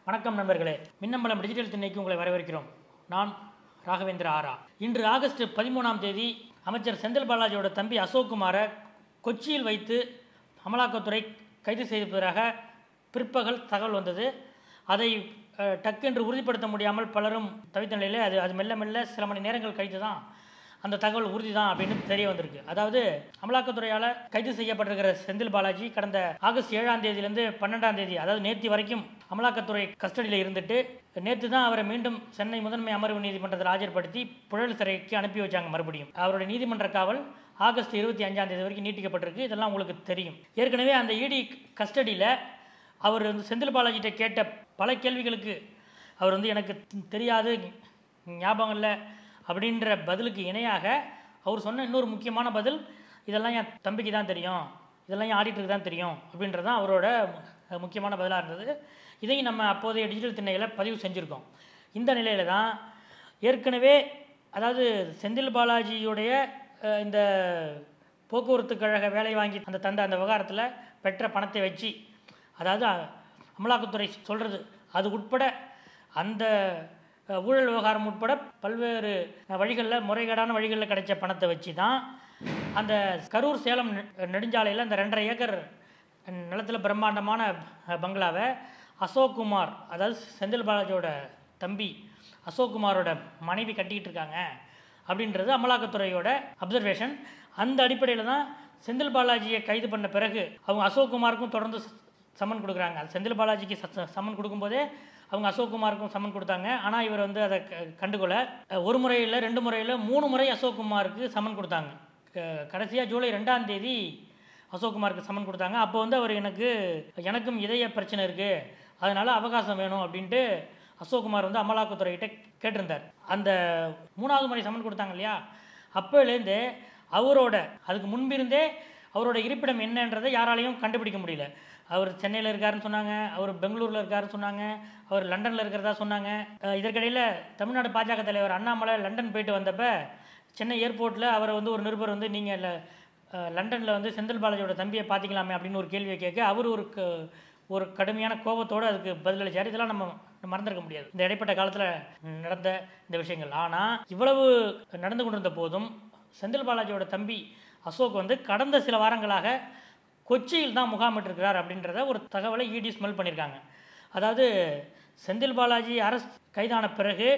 வணக்கம் நண்பர்களே மின்னம்பலம் டிஜிட்டல் திண்ணைக்கு உங்களை வரவேற்கிறோம் நான் ராகவேந்திர ஆரா இன்று ஆகஸ்ட் பதிமூணாம் தேதி அமைச்சர் செந்தில் பாலாஜியோட தம்பி அசோக் குமாரை கொச்சியில் வைத்து அமலாக்கத்துறை கைது செய்திருப்பதாக பிற்பகல் தகவல் வந்தது அதை அஹ், டக்கென்று உறுதிப்படுத்த முடியாமல் பலரும் தவித்த நிலையில் அது அது மெல்ல மெல்ல சில மணி நேரங்கள் கழித்து தான் அந்த தகவல் உறுதி தான் அப்படின்னு தெரிய வந்திருக்கு அதாவது அமலாக்கத்துறையால் கைது செய்யப்பட்டிருக்கிற செந்தில் பாலாஜி கடந்த ஆகஸ்ட் ஏழாம் தேதியிலேருந்து பன்னெண்டாம் தேதி அதாவது நேற்று வரைக்கும் அமலாக்கத்துறை கஸ்டடியில் இருந்துட்டு நேற்று தான் அவரை மீண்டும் சென்னை முதன்மை அமர்வு நீதிமன்றத்தில் ஆஜர்படுத்தி புழல் சிறைக்கு அனுப்பி வச்சாங்க மறுபடியும் அவருடைய நீதிமன்ற காவல் ஆகஸ்ட் இருபத்தி அஞ்சாம் தேதி வரைக்கும் நீட்டிக்கப்பட்டிருக்கு இதெல்லாம் உங்களுக்கு தெரியும் ஏற்கனவே அந்த இடி கஸ்டடியில் அவர் வந்து செந்தில் பாலாஜிட்ட கேட்ட பல கேள்விகளுக்கு அவர் வந்து எனக்கு தெரியாது ஞாபகம் இல்லை அப்படின்ற பதிலுக்கு இணையாக அவர் சொன்ன இன்னொரு முக்கியமான பதில் இதெல்லாம் என் தம்பிக்கு தான் தெரியும் இதெல்லாம் என் ஆடிட்டருக்கு தான் தெரியும் அப்படின்றது தான் அவரோட மு- முக்கியமான பதிலாக இருந்தது இதையும் நம்ம அப்போதைய டிஜிட்டல் திண்ணையில் பதிவு செஞ்சுருக்கோம் இந்த நிலையில தான் ஏற்கனவே அதாவது செந்தில் பாலாஜியுடைய அஹ், இந்த போக்குவரத்து கழக வேலை வாங்கி அந்த தந்த அந்த விவகாரத்தில் பெற்ற பணத்தை வச்சு அதாவது அ- அமலாக்கத்துறை சொல்கிறது அது உட்பட அந்த அஹ், ஊழல் விவகாரம் உட்பட பல்வேறு வழிகளில் முறைகேடான வழிகளில் கிடைச்ச பணத்தை வச்சு தான் அந்த கரூர் சேலம் நெ- நெடுஞ்சாலையில் அந்த ரெண்டரை ஏக்கர் நிலத்தில் பிரம்மாண்டமான அஹ், பங்களாவை அசோக் குமார் அதாவது செந்தில் பாலாஜியோட தம்பி அசோக் குமாரோட மனைவி கட்டிக்கிட்டு இருக்காங்க அப்படின்றது அமலாக்கத்துறையோட அப்சர்வேஷன் அந்த அடிப்படையில் தான் செந்தில் பாலாஜியை கைது பண்ண பிறகு அவங்க அசோக் குமாருக்கும் தொடர்ந்து ச- சம்மன் கொடுக்குறாங்க அது செந்தில் பாலாஜிக்கு ச- ச- சம்மன் கொடுக்கும்போதே அவங்க அசோக் குமாருக்கும் சம்மன் கொடுத்தாங்க ஆனால் இவர் வந்து அதை க- கண்டுகொள்ள அஹ், ஒரு முறை இல்லை ரெண்டு முறையில் மூணு முறை அசோக் குமாருக்கு சம்மன் கொடுத்தாங்க கடைசியாக ஜூலை ரெண்டாம் தேதி அசோக் குமாருக்கு சம்மன் கொடுத்தாங்க அப்போ வந்து அவர் எனக்கு எனக்கும் இதய பிரச்சனை இருக்குது அதனால் அவகாசம் வேணும் அப்படின்ட்டு அசோக் குமார் வந்து அமலாக்கத்துறைகிட்ட கேட்டிருந்தார் அந்த மூணாவது முறை சம்மன் கொடுத்தாங்க இல்லையா அப்போலேருந்தே அவரோட அதுக்கு முன்பிருந்தே அவரோட இருப்பிடம் என்னன்றதை யாராலையும் கண்டுபிடிக்க முடியல அவர் சென்னையில் இருக்காருன்னு சொன்னாங்க அவர் பெங்களூரில் இருக்காருன்னு சொன்னாங்க அவர் லண்டனில் இருக்கிறதா சொன்னாங்க அஹ் இதற்கிடையில் தமிழ்நாடு பாஜக தலைவர் அண்ணாமலை லண்டன் போயிட்டு வந்தப்ப சென்னை ஏர்போர்ட்டில் அவரை வந்து ஒரு நிருபர் வந்து நீங்கள் லண்டனில் வந்து செந்தில் பாலாஜியோட தம்பியை பார்த்தீங்களாமே அப்படின்னு ஒரு கேள்வியை கேட்க அவர் ஒரு க- ஒரு கடுமையான கோபத்தோடு அதுக்கு பதிலளிச்சார் இதெல்லாம் நம்ம மறந்துருக்க முடியாது இந்த இடைப்பட்ட காலத்தில் நடந்த இந்த விஷயங்கள் ஆனால் இவ்வளவு நடந்து கொண்டிருந்த போதும் செந்தில் பாலாஜியோட தம்பி அசோக் வந்து கடந்த சில வாரங்களாக கொச்சியில் தான் முகாமிட்டிருக்கிறார் அப்படின்றத ஒரு தகவலை இடி ஸ்மெல் பண்ணியிருக்காங்க அதாவது செந்தில் பாலாஜி அரசு கைதான பிறகு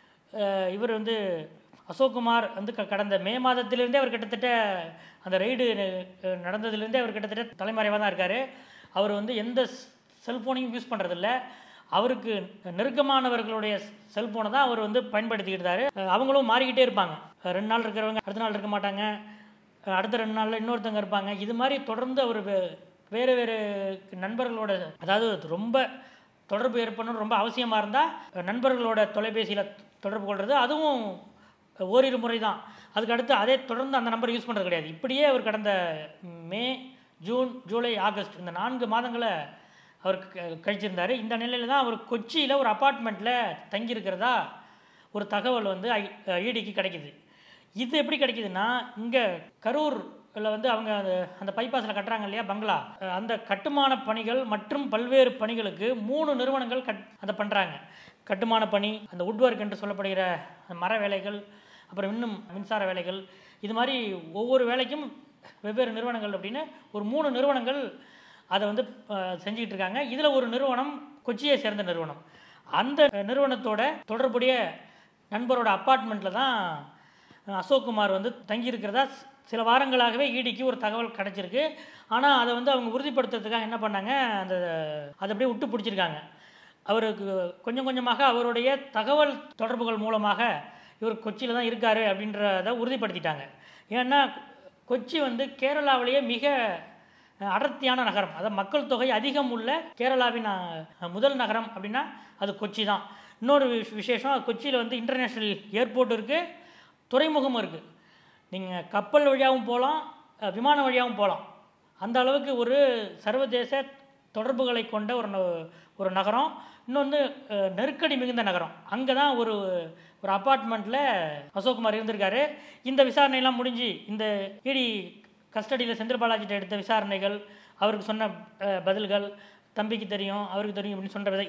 அஹ், இவர் வந்து அசோக்குமார் வந்து க- கடந்த மே மாதத்திலிருந்தே அவர் கிட்டத்தட்ட அந்த ரெய்டு நடந்ததுலேருந்தே அவர் கிட்டத்தட்ட தலைமறைவாக தான் இருக்கார் அவர் வந்து எந்த செல்ஃபோனையும் யூஸ் பண்ணுறதில்ல அவருக்கு நெருக்கமானவர்களுடைய செல்ஃபோனை தான் அவர் வந்து பயன்படுத்திக்கிட்டு இருந்தாரு. அஹ் அவங்களும் மாறிக்கிட்டே இருப்பாங்க அஹ் ரெண்டு நாள் இருக்கிறவங்க அடுத்த நாள் இருக்க மாட்டாங்க அஹ் அடுத்த ரெண்டு நாளில் இன்னொருத்தவங்க இருப்பாங்க இது மாதிரி தொடர்ந்து அவர் வே- வேறு வேறு நண்பர்களோட அதாவது ரொம்ப தொடர்பு ஏற்படணும் ரொம்ப அவசியமாக இருந்தால் நண்பர்களோட தொலைபேசியில் தொடர்பு கொள்வது அதுவும் ஓரிரு முறை தான் அதுக்கு அடுத்து அதே தொடர்ந்து அந்த நம்பர் யூஸ் பண்ணுறது கிடையாது இப்படியே அவர் கடந்த மே ஜூன் ஜூலை ஆகஸ்ட் இந்த நான்கு மாதங்களை அவர் க- கழிச்சிருந்தார் இந்த நிலையில் தான் அவர் கொச்சியில் ஒரு அப்பார்ட்மெண்ட்டில் தங்கியிருக்கிறதா ஒரு தகவல் வந்து ஐடிக்கு கிடைக்குது இது எப்படி கிடைக்குதுன்னா இங்கே கரூரில் வந்து அவங்க அந்த அந்த பைபாஸில் கட்டுறாங்க இல்லையா பங்களா அஹ் அந்த கட்டுமான பணிகள் மற்றும் பல்வேறு பணிகளுக்கு மூணு நிறுவனங்கள் கட் அதை பண்ணுறாங்க கட்டுமான பணி அந்த உட்வொர்க் என்று சொல்லப்படுகிற மர வேலைகள் அப்புறம் இன்னும் மின்சார வேலைகள் இது மாதிரி ஒவ்வொரு வேலைக்கும் வெவ்வேறு நிறுவனங்கள் அப்படின்னு ஒரு மூணு நிறுவனங்கள் அதை வந்து அஹ், செஞ்சுக்கிட்டு இருக்காங்க இதில் ஒரு நிறுவனம் கொச்சியை சேர்ந்த நிறுவனம் அந்த நிறுவனத்தோட தொடர்புடைய நண்பரோட அப்பார்ட்மெண்ட்டில் தான் அஹ், அசோக் குமார் வந்து தங்கியிருக்கிறதா சி- சில வாரங்களாகவே இடிக்கு ஒரு தகவல் கிடைச்சிருக்கு ஆனால் அதை வந்து அவங்க உறுதிப்படுத்துறதுக்காக என்ன பண்ணாங்க அந்த அதை அப்படியே விட்டு பிடிச்சிருக்காங்க அவருக்கு கொஞ்சம் கொஞ்சமாக அவருடைய தகவல் தொடர்புகள் மூலமாக இவர் கொச்சியில் தான் இருக்கார் அப்படின்றத உறுதிப்படுத்திட்டாங்க ஏன்னா கொச்சி வந்து கேரளாவிலேயே மிக அஹ், அடர்த்தியான நகரம் அதாவது மக்கள் தொகை அதிகம் உள்ள கேரளாவின் அஹ், முதல் நகரம் அப்படின்னா அது கொச்சி தான் இன்னொரு விஷ- விசேஷம் கொச்சியில் வந்து இன்டர்நேஷ்னல் ஏர்போர்ட் இருக்குது துறைமுகமும் இருக்குது நீங்கள் கப்பல் வழியாகவும் போகலாம் அஹ், விமான வழியாகவும் போகலாம் அந்த அளவுக்கு ஒரு சர்வதேச தொடர்புகளை கொண்ட ஒரு ந- ஒரு நகரம் இன்னொன்று அஹ், நெருக்கடி மிகுந்த நகரம் அங்கே தான் ஒரு ஒரு அப்பார்ட்மெண்ட்டில் அசோக்குமார் இருந்திருக்காரு இந்த விசாரணையெல்லாம் முடிஞ்சு இந்த இடி கஸ்டடியில் செந்தில் பாலாஜிட்ட எடுத்த விசாரணைகள் அவருக்கு சொன்ன அஹ், பதில்கள் தம்பிக்கு தெரியும் அவருக்கு தெரியும் அப்படின்னு சொன்ன விதை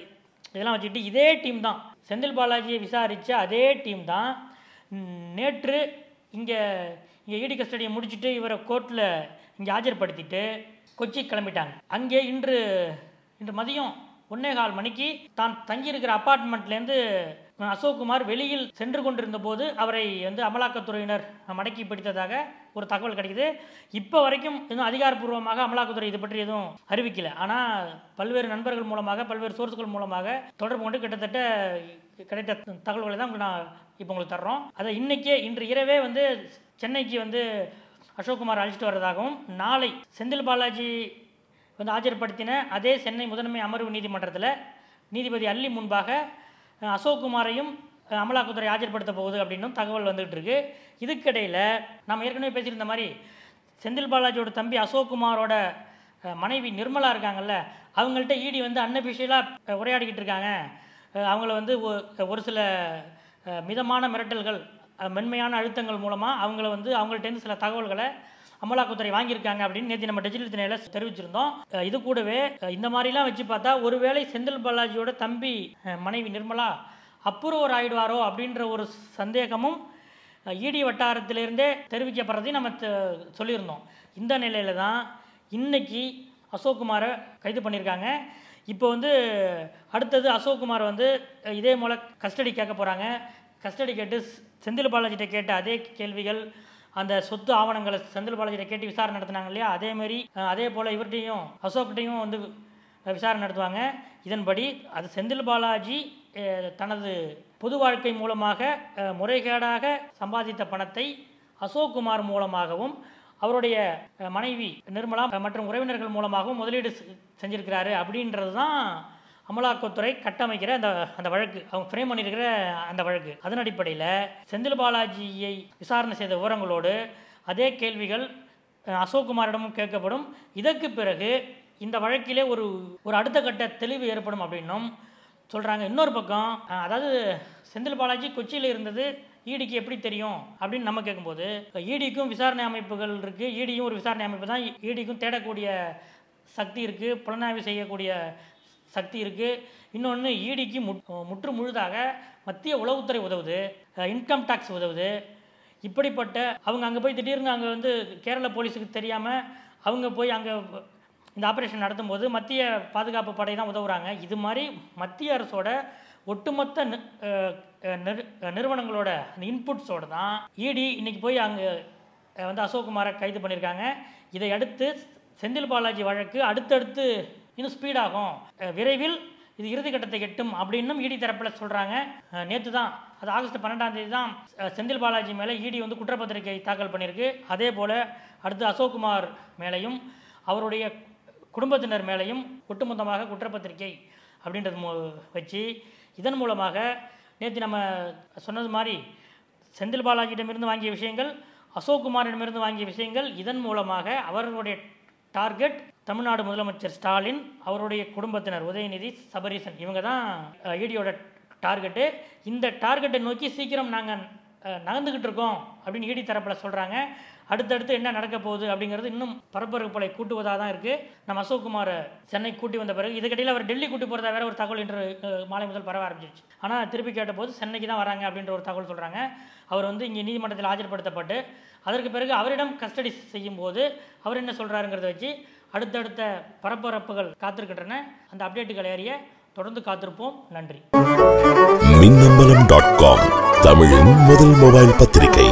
இதெல்லாம் வச்சுக்கிட்டு இதே டீம் தான் செந்தில் பாலாஜியை விசாரித்த அதே டீம் தான் ம், நேற்று இங்கே இங்கே இடி கஸ்டடியை முடிச்சுட்டு இவரை கோர்ட்டில் இங்கே ஆஜர்படுத்திட்டு கொச்சி கிளம்பிட்டாங்க அங்கே இன்று இன்று மதியம் ஒன்னே கால் மணிக்கு தான் தங்கியிருக்கிற அப்பார்ட்மெண்ட்லேருந்து அசோக்குமார் வெளியில் சென்று கொண்டிருந்த போது அவரை வந்து அமலாக்கத்துறையினர் மடக்கி பிடித்ததாக ஒரு தகவல் கிடைக்குது இப்போ வரைக்கும் இன்னும் அதிகாரப்பூர்வமாக அமலாக்கத்துறை இது பற்றி எதுவும் அறிவிக்கல ஆனால் பல்வேறு நண்பர்கள் மூலமாக பல்வேறு சோர்ஸ்கள் மூலமாக தொடர்பு கொண்டு கிட்டத்தட்ட கிடைத்த தகவல்களை தான் உங்களுக்கு நான் இப்போ உங்களுக்கு தர்றோம் அதை இன்னைக்கே இன்று இரவே வந்து சென்னைக்கு வந்து அசோக்குமார் அழைச்சிட்டு வர்றதாகவும் நாளை செந்தில் பாலாஜி வந்து ஆஜர்படுத்தின அதே சென்னை முதன்மை அமர்வு நீதிமன்றத்தில் நீதிபதி அல்லி முன்பாக அஹ், அசோக்குமாரையும் அஹ், அமலாக்கத்துறை ஆஜர்படுத்த போகுது அப்படின்னும் தகவல் வந்துகிட்டு இருக்கு இதுக்கிடையில் நம்ம ஏற்கனவே பேசியிருந்த மாதிரி செந்தில் பாலாஜியோட தம்பி அசோக்குமாரோட அஹ், மனைவி நிர்மலா இருக்காங்கல்ல அவங்கள்ட்ட இடி வந்து அன்அஃபிஷியலாக உரையாடிக்கிட்டு இருக்காங்க அஹ், அவங்கள வந்து ஒ- ஒரு சில அஹ், மிதமான மிரட்டல்கள் அஹ், மென்மையான அழுத்தங்கள் மூலமாக அவங்கள வந்து அவங்கள்ட்டேருந்து சில தகவல்களை அமலாக்கத்துறை வாங்கியிருக்காங்க அப்படின்னு நேற்று நம்ம டிஜிட்டல் திணையில் தெரிவிச்சிருந்தோம் அஹ் இது கூடவே அஹ் இந்த மாதிரிலாம் வச்சு பார்த்தா ஒருவேளை செந்தில் பாலாஜியோட தம்பி அஹ் மனைவி நிர்மலா அப்ரூவர் ஆயிடுவாரோ அப்படின்ற ஒரு சந்தேகமும் இடி வட்டாரத்திலிருந்தே தெரிவிக்கப்படுறதையும் நம்ம த- சொல்லியிருந்தோம் இந்த நிலையில தான் இன்னைக்கு அசோக்குமாரை கைது பண்ணியிருக்காங்க இப்போ வந்து அடுத்தது அசோக்குமார் வந்து அஹ் இதே போல் கஸ்டடி கேட்க போகிறாங்க கஸ்டடி கேட்டு செந்தில் பாலாஜிட்ட கேட்ட அதே கேள்விகள் அந்த சொத்து ஆவணங்களை செந்தில் பாலாஜிட்ட கேட்டு விசாரணை நடத்தினாங்க இல்லையா அதே மாதிரி அஹ், அதே போல் இவர்கிட்டையும் அசோக்கிட்டையும் வந்து அஹ், விசாரணை நடத்துவாங்க இதன்படி அது செந்தில் பாலாஜி அஹ், தனது பொது வாழ்க்கை மூலமாக அஹ், முறைகேடாக சம்பாதித்த பணத்தை அசோக்குமார் மூலமாகவும் அவருடைய அஹ், மனைவி நிர்மலா அஹ், மற்றும் உறவினர்கள் மூலமாகவும் முதலீடு செ- செஞ்சிருக்கிறாரு அப்படின்றது தான் அமலாக்கத்துறை கட்டமைக்கிற அந்த அந்த வழக்கு அவங்க ஃப்ரேம் பண்ணியிருக்கிற அந்த வழக்கு அதன் அடிப்படையில் செந்தில் பாலாஜியை விசாரணை செய்த விவரங்களோடு அதே கேள்விகள் அஹ், அசோக்குமாரிடமும் கேட்கப்படும் இதற்கு பிறகு இந்த வழக்கிலே ஒரு ஒரு அடுத்த கட்ட தெளிவு ஏற்படும் அப்படின்னும் சொல்கிறாங்க இன்னொரு பக்கம் அஹ், அதாவது செந்தில் பாலாஜி கொச்சியில் இருந்தது ஈடிக்கு எப்படி தெரியும் அப்படின்னு நம்ம கேட்கும்போது ஈடிக்கும் விசாரணை அமைப்புகள் இருக்குது ஈடியும் ஒரு விசாரணை அமைப்பு தான் ஈடிக்கும் தேடக்கூடிய சக்தி இருக்குது புலனாய்வு செய்யக்கூடிய சக்தி இருக்குது இன்னொன்று ஈடிக்கு முட் முற்று முழுதாக மத்திய உளவுத்துறை உதவுது இன்கம் டேக்ஸ் உதவுது இப்படிப்பட்ட அவங்க அங்கே போய் திடீர்னு அங்கே வந்து கேரள போலீஸுக்கு தெரியாமல் அவங்க போய் அங்கே இந்த ஆப்ரேஷன் நடத்தும்போது மத்திய பாதுகாப்பு படை தான் உதவுறாங்க இது மாதிரி மத்திய அரசோட ஒட்டுமொத்த நி- அஹ், அஹ், நிறு- அஹ், நிறுவனங்களோட அந்த இன்புட்ஸோட தான் இடி இன்னைக்கு போய் அங்கே அஹ், வந்து அசோக்குமாரை கைது பண்ணியிருக்காங்க இதை அடுத்து செந்தில் பாலாஜி வழக்கு அடுத்தடுத்து இன்னும் ஸ்பீடாகும் அஹ், விரைவில் இது இறுதி கட்டத்தை எட்டும் அப்படின்னும் இடி தரப்பில் சொல்கிறாங்க நேற்று தான் அது ஆகஸ்ட் பன்னெண்டாம் தேதி தான் அஹ், செந்தில் பாலாஜி மேலே இடி வந்து குற்றப்பத்திரிகை தாக்கல் பண்ணியிருக்கு அதே போல் அடுத்து அசோக்குமார் மேலேயும் அவருடைய குடும்பத்தினர் மேலேயும் ஒட்டுமொத்தமாக குற்றப்பத்திரிகை அப்படின்றது மூ வச்சு இதன் மூலமாக நேற்று நம்ம சொன்னது மாதிரி செந்தில் பாலாஜியிடமிருந்து வாங்கிய விஷயங்கள் அசோக்குமாரிடமிருந்து வாங்கிய விஷயங்கள் இதன் மூலமாக அவர்களுடைய டார்கெட் தமிழ்நாடு முதலமைச்சர் ஸ்டாலின் அவருடைய குடும்பத்தினர் உதயநிதி சபரீசன் இவங்க தான் ஈடியோட டார்கெட்டு இந்த டார்கெட்டை நோக்கி சீக்கிரம் நாங்கள் நகர்ந்துக்கிட்டு இருக்கோம் அப்படின்னு ஈடி தரப்பில் சொல்கிறாங்க அடுத்தடுத்து என்ன நடக்க போகுது அப்படிங்கிறது இன்னும் பரபரப்புகளை கூட்டுவதாக தான் இருக்குது நம்ம அசோக்குமாரை சென்னை கூட்டி வந்த பிறகு இதுக்கடையில் அவர் டெல்லி கூட்டி போகிறதா வேற ஒரு தகவல் இன்று அஹ், மாலை முதல் பரவ ஆரம்பிச்சிருச்சு ஆனால் திருப்பி கேட்டபோது சென்னைக்கு தான் வராங்க அப்படின்ற ஒரு தகவல் சொல்கிறாங்க அவர் வந்து இங்கே நீதிமன்றத்தில் ஆஜர்படுத்தப்பட்டு அதற்கு பிறகு அவரிடம் கஸ்டடி செய்யும்போது அவர் என்ன சொல்கிறாருங்கிறத வச்சு அடுத்தடுத்த பரபரப்புகள் காத்திருக்கின்றன அந்த அப்டேட்டுகள் ஏறிய தொடர்ந்து காத்திருப்போம் நன்றி மின்னம்பலம் டாட் காம் தமிழின் முதல் மொபைல் பத்திரிகை